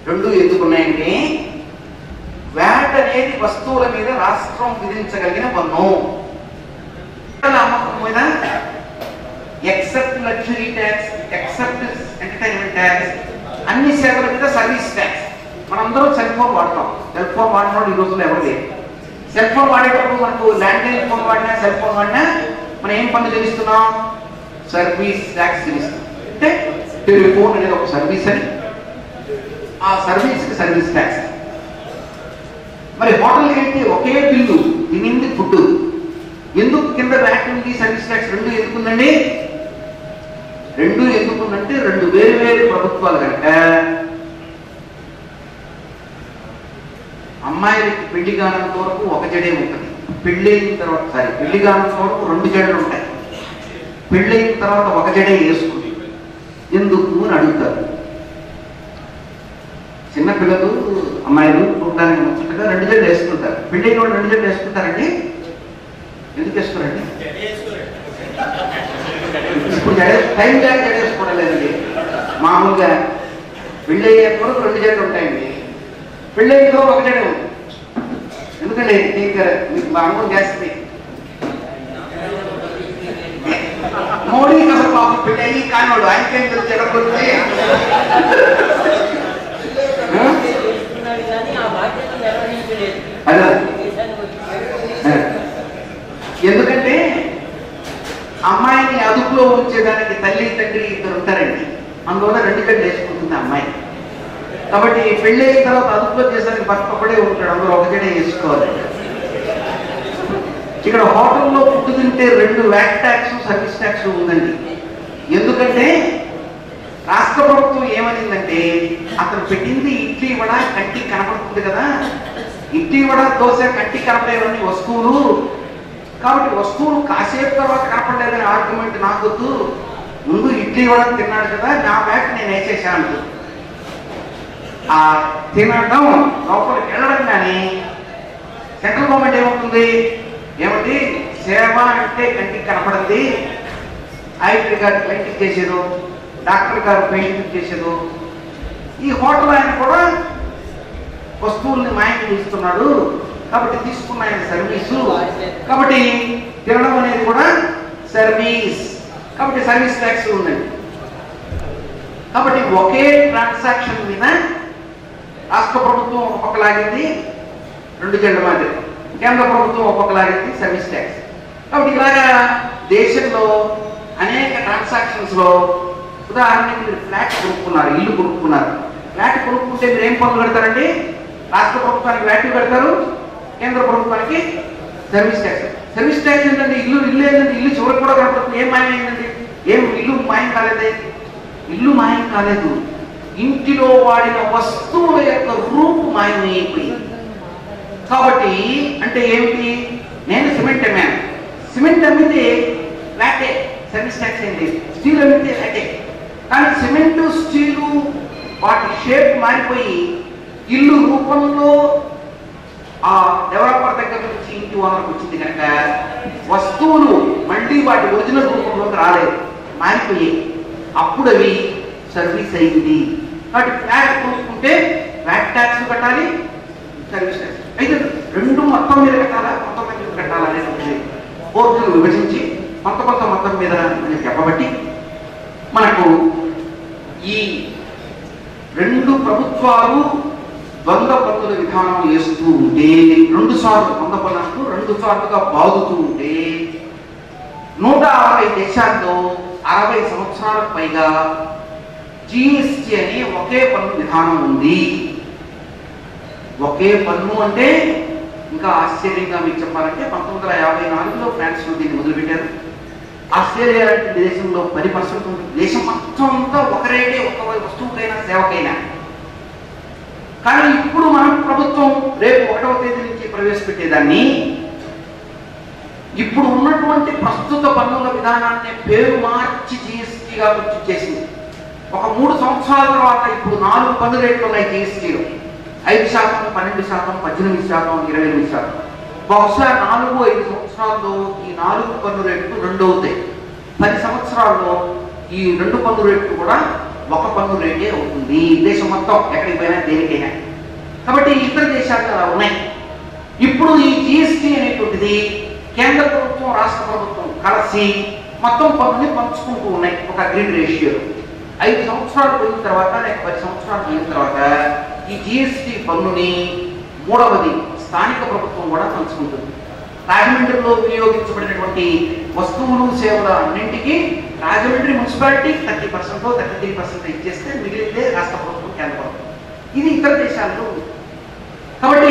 రెండు ఎందుకున్నాయంటే వ్యాట్ అనేది వస్తువుల మీద రాష్ట్రం విధించగలిగిన పన్ను అమ్మకం మీద except luxury tax except entertainment tax అన్ని సేవల మీద సర్వీస్ ట్యాక్స్ మనందరం సెల్ ఫోన్ వాడతాం సెల్ ఫోన్ వాడినోడు ఈ రోజుల్లో ఎవరు లేరు సెల్ ఫోన్ వాడేటప్పుడు మనకు ల్యాండ్ లైన్ ఫోన్ వాడినా సెల్ ఫోన్ వాడినా మనం ఏం పన్ను చెల్లిస్తున్నాం సర్వీస్ ట్యాక్స్ చెల్లిస్తున్నాం అంటే టెలిఫోన్ అనేది ఒక సర్వీస్ అని ఆ సర్వీస్కి సర్వీస్ ట్యాక్స్ మరి హోటల్కి వెళ్తే ఒకే బిల్లు తినింది ఫుడ్ ఎందుకు కింద వ్యాట్ ఉంది సర్వీస్ ట్యాక్స్ రెండు ఎందుకుందండి రెండు ఎందుకుందంటే రెండు వేరు వేరు ప్రభుత్వాలు కనుక అమ్మాయిలకి పెళ్లి కానంత వరకు ఒక జడే ఉంటుంది పెళ్ళైన తర్వాత సారీ పెళ్లి కానంత వరకు రెండు జడలు ఉంటాయి పెళ్ళైన తర్వాత ఒక జడే వేసుకుంది ఎందుకు అని అడుగుతారు చిన్న పిల్లలు అమ్మాయిలు చూడడానికి ముచ్చటగా రెండు జడలు వేసుకుంటారు పెళ్ళైన వాళ్ళు రెండు జడలు వేసుకుంటారండి ఎందుకు వేసుకోరండి ఇప్పుడు జడ టైం లేక జడ వేసుకోవడం లేదండి మామూలుగా పెళ్ళి అయ్యేంత వరకు రెండు జడలు ఉంటాయండి పెళ్ళి అయిన తర్వాత ఒక జడ ఉంది ఎందుకండి మీకు మీకు మా అనుభవం చేస్తుంది మోడీకి అసలు పాపం పెళ్ళి అయ్యి కానివాడు ఆయనకేం తెలుసు జడ కొడుతుంది చేస్తున్నాడు కానీ ఆ బాధ్యత నిర్వహించలేదు అదే. దేశానికి వచ్చి ఎందుకంటే అమ్మాయిని అదుపులో ఉంచేదానికి తల్లి తండ్రి ఇద్దరు ఉంటారండి అందువల్ల రెండు గంటలు వేసుకుంటుంది అమ్మాయి కాబట్టి పెళ్ళి అయిన తర్వాత అదుపులో చేసేదానికి భర్త ఒకడే ఉంటాడు అందులో ఒకటే వేసుకోవాలి ఇక్కడ హోటల్లో ఫుడ్ తింటే రెండు వ్యాట్ ట్యాక్స్ సర్వీస్ ట్యాక్స్ ఉందండి ఎందుకంటే రాష్ట్ర ప్రభుత్వం ఏమనిందంటే అతను పెట్టింది ఇడ్లీ వడ కంటికి కనపడుతుంది కదా ఇడ్లీ వడ దోశ కంటికి కనపడేవన్నీ వస్తువులు కాబట్టి వస్తువులు కాసేపు తర్వాత కనపడలేదని ఆర్గ్యుమెంట్ నాకొద్దు ముందు ఇడ్లీ వడ తిన్నాడు కదా నా బ్యాగ్ నేను వేసేసాను ఆ తినడం లోపలికి వెళ్ళడం కానీ సెంట్రల్ గవర్నమెంట్ ఏమవుతుంది ఏమిటి సేవ అంటే కంటికి కనపడింది ఐటీ గారు క్లయింట్ చేసేది డాక్టర్ గారు పేషెంట్ చేసేది ఈ హోటల్ ఆయన కూడా వస్తువుల్ని మాయం చేస్తున్నాడు కాబట్టి తీసుకున్న ఆయన సర్వీసు కాబట్టి తినడం అనేది కూడా సర్వీస్ కాబట్టి సర్వీస్ ట్యాక్స్ ఉందండి కాబట్టి ఒకే ట్రాన్సాక్షన్ మీద రాష్ట్ర ప్రభుత్వం ఒక్కొక్క లాగింది రెండు జెండ మాదిరి కేంద్ర ప్రభుత్వం ఒక్కొక్క లాగింది సర్వీస్ ట్యాక్స్ కాబట్టి ఇలాగా దేశంలో అనేక ట్రాన్సాక్షన్స్ లో ఉదాహరణకి మీరు ఫ్లాట్ కొనుక్కున్నారు ఇల్లు కొనుక్కున్నారు ఫ్లాట్ కొనుక్కుంటే మీరు ఏం పనులు కడతారండి రాష్ట్ర ప్రభుత్వానికి వ్యాట్ కడతారు కేంద్ర ప్రభుత్వానికి సర్వీస్ ట్యాక్స్ సర్వీస్ ట్యాక్స్ ఏంటంటే ఇల్లు ఇల్లు ఏంటంటే ఇల్లు చివరికి కూడా కనపడుతుంది ఏం మాయమైందండి ఏం ఇల్లు మాయం కాలేదే ఇల్లు మాయం కాలేదు ఇంటిలో వాడిన వస్తువుల యొక్క రూపు మాయమైపోయింది కాబట్టి అంటే ఏమిటి నేను సిమెంట్ అమ్మాను సిమెంట్ అమ్మితే ఫ్లాటే సర్వీస్ ట్యాక్స్ ఏంటి స్టీల్ అమ్మితే ఫ్లాటే కానీ సిమెంట్ స్టీలు వాటి షేప్ మారిపోయి ఇల్లు రూపంలో ఆ డెవలపర్ దగ్గర నుంచి ఇంటి ఓనర్కి వచ్చింది కనుక వస్తువులు మళ్ళీ వాటి ఒరిజినల్ రూపంలోకి రాలేదు మారిపోయాయి అప్పుడు అవి సర్వీస్ అయింది కాబట్టి ఫ్లాట్ కొనుక్కుంటే ఫ్లాట్ ట్యాక్స్ కట్టాలి సర్వీస్ ట్యాక్స్ అయితే రెండు మొత్తం మీద కట్టాలా మొత్తం మీద కట్టాలా అనేది కోర్టులు విభజించి కొంత కొంత మొత్తం మీద అని చెప్పబట్టి మనకు ఈ రెండు ప్రభుత్వాలు ద్వంద్వ పన్నుల విధానం వేస్తూ ఉంటే రెండు సార్లు ద్వంద్వ పన్నులకు రెండు సార్లుగా బాదుతూ ఉంటే నూట అరవై దేశాల్లో అరవై సంవత్సరాలకు పైగా జిఎస్టి అనే ఒకే పన్ను విధానం ఉంది ఒకే పన్ను అంటే ఇంకా ఆశ్చర్యంగా మీకు చెప్పాలంటే పంతొమ్మిది వందల యాభై నాలుగులో ఫ్రాన్స్ దీన్ని మొదలుపెట్టారు ఆస్ట్రేలియా లాంటి దేశంలో పది పర్సెంట్ ఉంటుంది దేశం మొత్తం అంతా ఒక రేటే ఒక వస్తువుకైనా సేవకైనా కానీ ఇప్పుడు మన ప్రభుత్వం రేపు ఒకటవ తేదీ నుంచి ప్రవేశపెట్టేదాన్ని ఇప్పుడు ఉన్నటువంటి ప్రస్తుత పన్నుల విధానాన్ని పేరు మార్చి జిఎస్టీగా గుర్తు చేసింది ఒక మూడు సంవత్సరాల తర్వాత ఇప్పుడు నాలుగు పన్ను రేట్లు ఉన్నాయి జిఎస్టీలో ఐదు శాతం పన్నెండు శాతం పద్దెనిమిది శాతం ఇరవై ఎనిమిది శాతం బహుశా నాలుగు ఐదు సంవత్సరాల్లో ఈ నాలుగు పన్ను రేట్లు రెండు అవుతాయి పది సంవత్సరాల్లో ఈ రెండు పన్ను రేట్లు కూడా ఒక పన్ను రేటే అవుతుంది దేశం మొత్తం ఎక్కడికి పోయినా దేనికైనా కాబట్టి ఇతర దేశాలు అలా ఉన్నాయి ఇప్పుడు ఈ జిఎస్టీ అనేటువంటిది కేంద్ర ప్రభుత్వం రాష్ట్ర ప్రభుత్వం కలిసి మొత్తం పన్నుని పంచుకుంటూ ఉన్నాయి ఒక గ్రీడ్ రేషియో ఐదు సంవత్సరాలు పోయిన తర్వాత లేక పది సంవత్సరాలు పోయిన తర్వాత ఈ జిఎస్టీ పన్నుని మూడవది స్థానిక ప్రభుత్వం కూడా పంచుకుంటుంది రాజమండ్రిలో వినియోగించబడినటువంటి వస్తువులు సేవల అన్నింటికి Rajahmundry municipality thirty percent thirty three percent ఇచ్చేస్తే మిగిలితే రాష్ట్ర ప్రభుత్వం కేంద్ర ప్రభుత్వం ఇది ఇతర దేశాల్లో ఉంది. కాబట్టి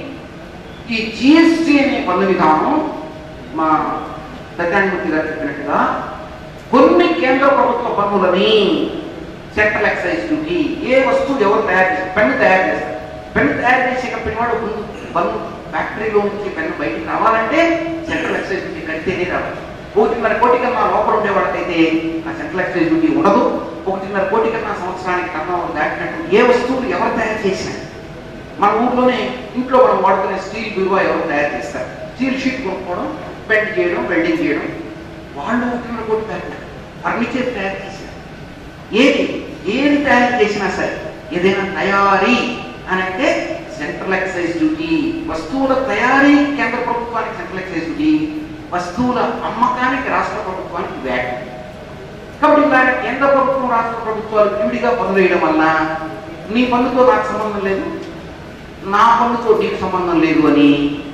ఈ జిఎస్టీ అనే పన్ను విధానం మా ప్రధానమంత్రి గారు చెప్పినట్టుగా కొన్ని కేంద్ర ప్రభుత్వ పన్నులని సెంట్రల్ ఎక్సైజ్ డ్యూటీ ఏ వస్తువు ఎవరు తయారు చేస్తారు పెన్ను తయారు చేస్తారు పెన్ను తయారు చేసే కంపెనీ వాడు ముందు పన్ను ఫ్యాక్టరీలో నుంచి పెన్ను బయటికి రావాలంటే సెంట్రల్ ఎక్సైజ్ డ్యూటీ కడితేనే రావాలి ఒకటిన్నర కోటి కన్నా లోపల ఉండే వాళ్ళకైతే ఆ సెంట్రల్ ఎక్సైజ్ డ్యూటీ ఉండదు ఒకటిన్నర కోటి కన్నా సంవత్సరానికి కన్నా దాటినట్టు ఏ వస్తువులు ఎవరు తయారు చేసినా మన ఊర్లోనే ఇంట్లో మనం వాడుకునే స్టీల్ బిరువా ఎవరు తయారు చేస్తారు స్టీల్ షీట్ కొనుక్కోవడం బెండ్ చేయడం వెల్డింగ్ చేయడం వాళ్ళు ఒకటిన్నర కోటి తయారు ఫర్నిచర్ తయారు చేశారు ఏది ఏది తయారు చేసినా సరే ఏదైనా తయారీ అని అంటే సెంట్రల్ ఎక్సైజ్ డ్యూటీ వస్తువుల తయారీ కేంద్ర ప్రభుత్వానికి సెంట్రల్ ఎక్సైజ్ డ్యూటీ వస్తువుల అమ్మకానికి రాష్ట్ర ప్రభుత్వానికి వ్యాట్ కాబట్టి ఇలా కేంద్ర ప్రభుత్వం రాష్ట్ర ప్రభుత్వాలు విడిగా పన్నులు వేయడం వల్ల నీ పన్నుతో నాకు సంబంధం లేదు నా పన్నుతో నీకు సంబంధం లేదు అని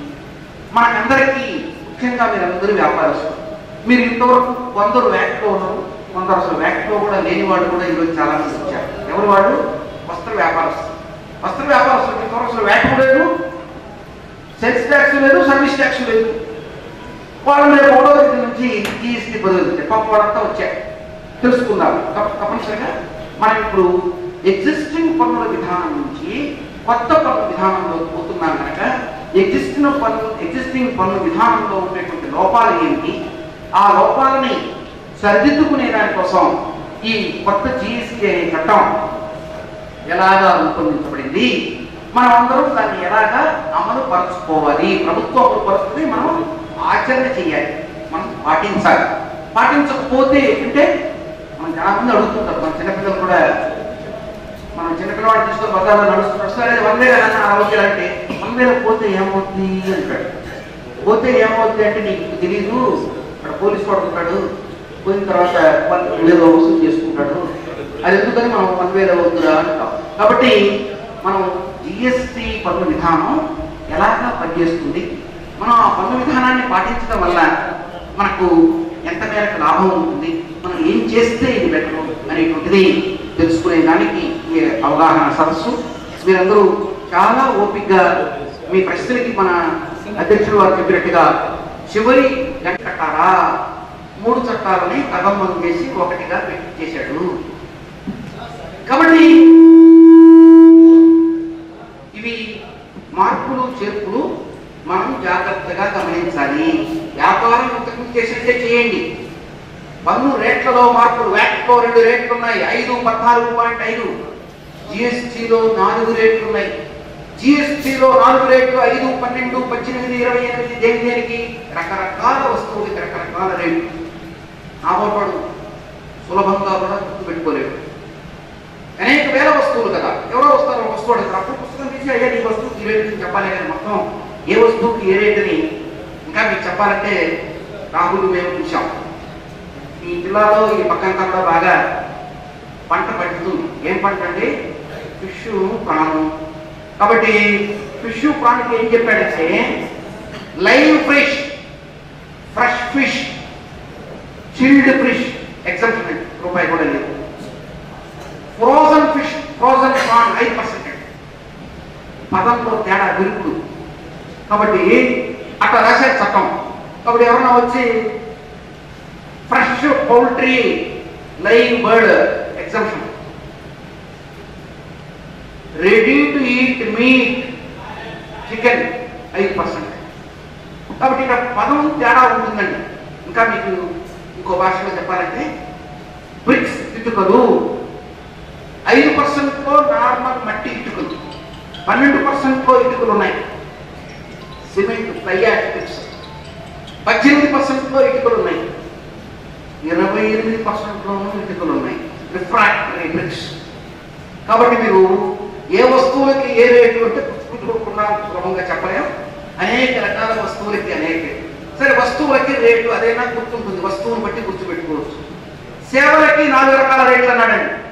మనకందరికీ ముఖ్యంగా మీరందరూ వ్యాపారస్తులు మీరు ఇంతవరకు కొందరు వ్యాట్లో ఉన్నారు కొందరు అసలు వ్యాట్లో కూడా లేని వాళ్ళు కూడా ఈరోజు చాలా మంది వచ్చారు ఎవరు వాళ్ళు వస్త్ర వ్యాపారస్తులు వస్త్ర వ్యాపారస్తులు ఇంతవరకు అసలు వ్యాట్ లేదు సెల్స్ ట్యాక్స్ లేదు సర్వీస్ ట్యాక్స్ లేదు వాళ్ళు రేపు ఒకటో తేదీ నుంచి జిఎస్టీ బదులు పాప వాళ్ళంతా వచ్చారు తెలుసుకుందాం తప్ప- తప్పనిసరిగా మనం ఇప్పుడు ఎగ్జిస్టింగ్ పన్నుల విధానం నుంచి కొత్త పన్ను విధానంలో పోతున్నాం కనుక ఎగ్జిస్టింగ్ పన్ను ఎగ్జిస్టింగ్ పన్ను విధానంలో ఉండేటువంటి లోపాలు ఏమిటి ఆ లోపాలని సరిదిద్దుకునే దానికోసం ఈ కొత్త జిఎస్టీ అనే చట్టం ఎలాగా రూపొందించబడింది మనం అందరం దాన్ని ఎలాగా అమలు పరచుకోవాలి ప్రభుత్వం అమలు పరుస్తుంది మనం ఆచరణ చేయాలి మనం పాటించాలి పాటించకపోతే అంటే మనం చాలా మంది అడుగుతుంటారు మన చిన్నపిల్లలు కూడా మనం చిన్నపిల్లవాడు తీసుకొని బజార్లో నడుస్తున్నారు సరే వంద వేల అన్న అరవై వేలు అంటే వంద వేలు పోతే ఏమవుతుంది అంటాడు పోతే ఏమవుతుంది అంటే నీకు తెలీదు అక్కడ పోలీస్ వాడు ఉంటాడు పోయిన తర్వాత వాళ్ళు ఏదో వసూలు చేసుకుంటాడు అది ఎందుకని మనం వంద వేలు అవుతుందా అంటాం కాబట్టి మనం జిఎస్టి పన్ను విధానం ఎలాగా పనిచేస్తుంది మనం ఆ పన్ను విధానాన్ని పాటించడం వల్ల మనకు ఎంత మేరకు లాభం ఉంటుంది మనం ఏం చేస్తే ఇది బెటర్ అనేటువంటిది తెలుసుకునే దానికి ఈ అవగాహన సదస్సు మీరందరూ చాలా ఓపికగా మీ ప్రశ్నలకి మన అధ్యక్షుడు వారు చెప్పినట్టుగా చివరి గంట కట్టారా మూడు చట్టాలని కదమ్మం చేసి ఒకటిగా పెట్టి చేశాడు కాబట్టి ఇవి మార్పులు చేర్పులు మనం జాగ్రత్తగా గమనించాలి వ్యాపారం ఇంతకుముందు చేసినట్టే చేయండి పన్ను రేట్లలో మార్పులు వ్యాట్లో రెండు రేట్లు ఉన్నాయి ఐదు పద్నాలుగు పాయింట్ ఐదు జిఎస్టిలో నాలుగు రేట్లు ఉన్నాయి జిఎస్టిలో నాలుగు రేట్లు ఐదు పన్నెండు పద్దెనిమిది ఇరవై ఎనిమిది దేని దేనికి రకరకాల వస్తువులకి రకరకాల రేట్లు నామోపాడు సులభంగా కూడా గుర్తుపెట్టుకోలేడు అనేక వేల వస్తువులు కదా ఎవరో వస్తారు ఒక వస్తువు అడుగుతారు అప్పుడు పుస్తకం తీసి అయ్యా నీ వస్తువుకి ఈ రేటు చెప్పాలి కానీ మొత్తం ఏ వస్తువుకి ఏ రేట్ అని ఇంకా మీకు చెప్పాలంటే రాహుల్ మేము చూసాం ఈ జిల్లాలో ఈ పక్కంతా కూడా బాగా పంట పండుతుంది ఏం పంట అంటే ఫిష్ ప్రాణం కాబట్టి ఫిష్ ప్రాణికి ఏం చెప్పాడంటే live fish fresh fish chilled fish example రూపాయి కూడా లేదు ఫ్రోజన్ ఫిష్ ఫ్రోజన్ ప్రాన్ ఐదు పర్సెంట్ పదంలో తేడా విరుపుడు కాబట్టి అట్లా రాసే చట్టం కాబట్టి ఎవరన్నా వచ్చి fresh poultry live bird exemption ready to eat meat chicken ఐదు పర్సెంట్ కాబట్టి ఇక్కడ పదం తేడా ఉంటుందండి ఇంకా మీకు ఇంకో భాషలో చెప్పాలంటే బ్రిక్స్ ఇటుకలు ఐదు పర్సెంట్లో నార్మల్ మట్టి ఇటుకలు పన్నెండు పర్సెంట్లో ఇటుకలు ఉన్నాయి సిమెంట్ ఫ్లై బ్రిక్స్ పద్దెనిమిది పర్సెంట్లో ఇటుకలు ఉన్నాయి ఇరవై ఎనిమిది పర్సెంట్లోనూ ఇటుకలు ఉన్నాయి రిఫ్రాక్టరీ బ్రిక్స్ కాబట్టి మీరు ఏ వస్తువులకి ఏ రేటు అంటే గుర్తుపెట్టుకోకుండా సులభంగా చెప్పలేం అనేక రకాల వస్తువులకి అనేక సరే వస్తువులకి రేటు అదైనా గుర్తుంటుంది వస్తువుని బట్టి గుర్తుపెట్టుకోవచ్చు సేవలకి నాలుగు రకాల రేట్లు అన్నాడండి